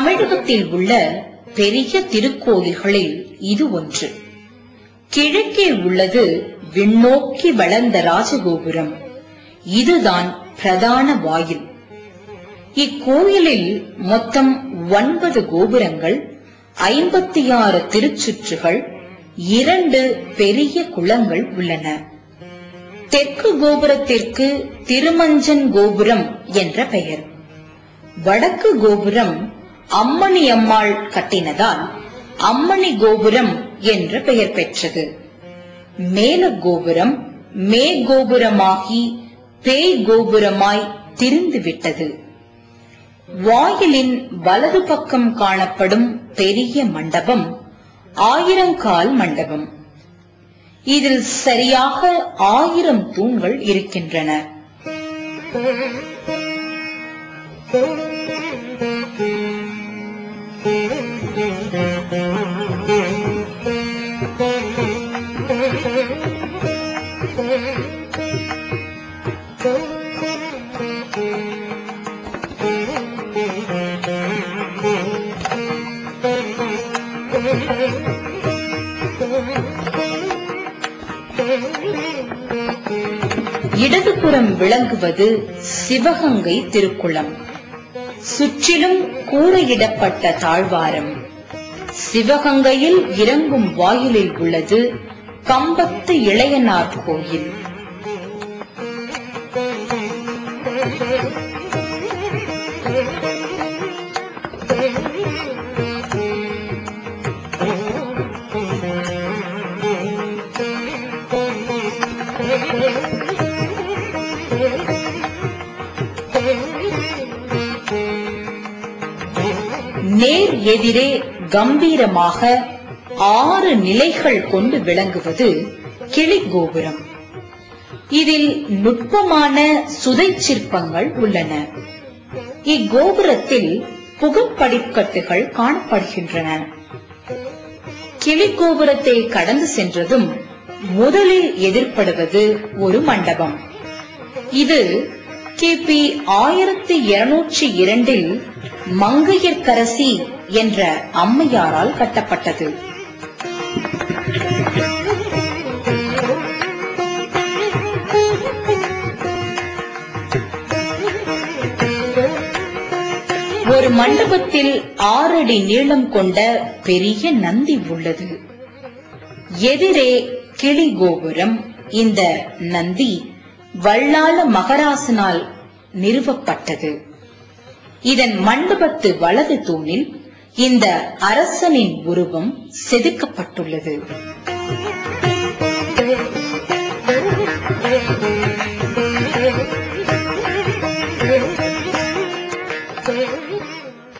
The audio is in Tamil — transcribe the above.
தமிழகத்தில் உள்ள பெரிய திருக்கோயில்களில் இது ஒன்று கிழக்கே உள்ளது விண்ணோக்கி வளர்ந்த ராஜகோபுரம் இதுதான் பிரதான வாயில் இக்கோயிலில் மொத்தம் ஒன்பது கோபுரங்கள் ஐம்பத்தி ஆறு திருச்சுற்றுகள் இரண்டு பெரிய குளங்கள் உள்ளன தெற்கு கோபுரத்திற்கு திருமஞ்சன் கோபுரம் என்ற பெயர் வடக்கு கோபுரம் அம்மணி அம்மாள் கட்டினதால் அம்மணி கோபுரம் என்ற பெயர் பெற்றது மேல கோபுரம் மே கோபுரமாகி பேய் கோபுரமாய் திரிந்து விட்டது வாயிலின் வலது பக்கம் காணப்படும் பெரிய மண்டபம் ஆயிரங்கால் மண்டபம் இதில் சரியாக ஆயிரம் தூண்கள் இருக்கின்றன இடதுபுறம் விளங்குவது சிவகங்கை திருக்குளம் சுற்றிலும் கூரையிடப்பட்ட தாழ்வாரம் சிவகங்கையில் இறங்கும் வாயிலில் உள்ளது கம்பத்து இளையனார் கோயில் நேர் எதிரே கம்பீரமாக ஆறு நிலைகள் கொண்டு விளங்குவது கிளி கோபுரம் இதில் நுட்பமான சுதை சிற்பங்கள் உள்ளன இக்கோபுரத்தில் புகழ்படிக்கட்டுகள் காணப்படுகின்றன கிளி கோபுரத்தை கடந்து சென்றதும் முதலில் எதிர்ப்படுவது ஒரு மண்டபம் இது கிபி ஆயிரத்தி இருநூற்றி இரண்டில் மங்கையர்க்கரசி என்ற அம்மையாரால் கட்டப்பட்டது ஒரு மண்டபத்தில் ஆறடி நீளம் கொண்ட பெரிய நந்தி உள்ளது எதிரே கிளி கோபுரம் இந்த நந்தி வள்ளாள மகராசனால் நிறுவப்பட்டது இதன் மண்டபத்து வலது தூணில் இந்த அரசனின் உருவம் செதுக்கப்பட்டுள்ளது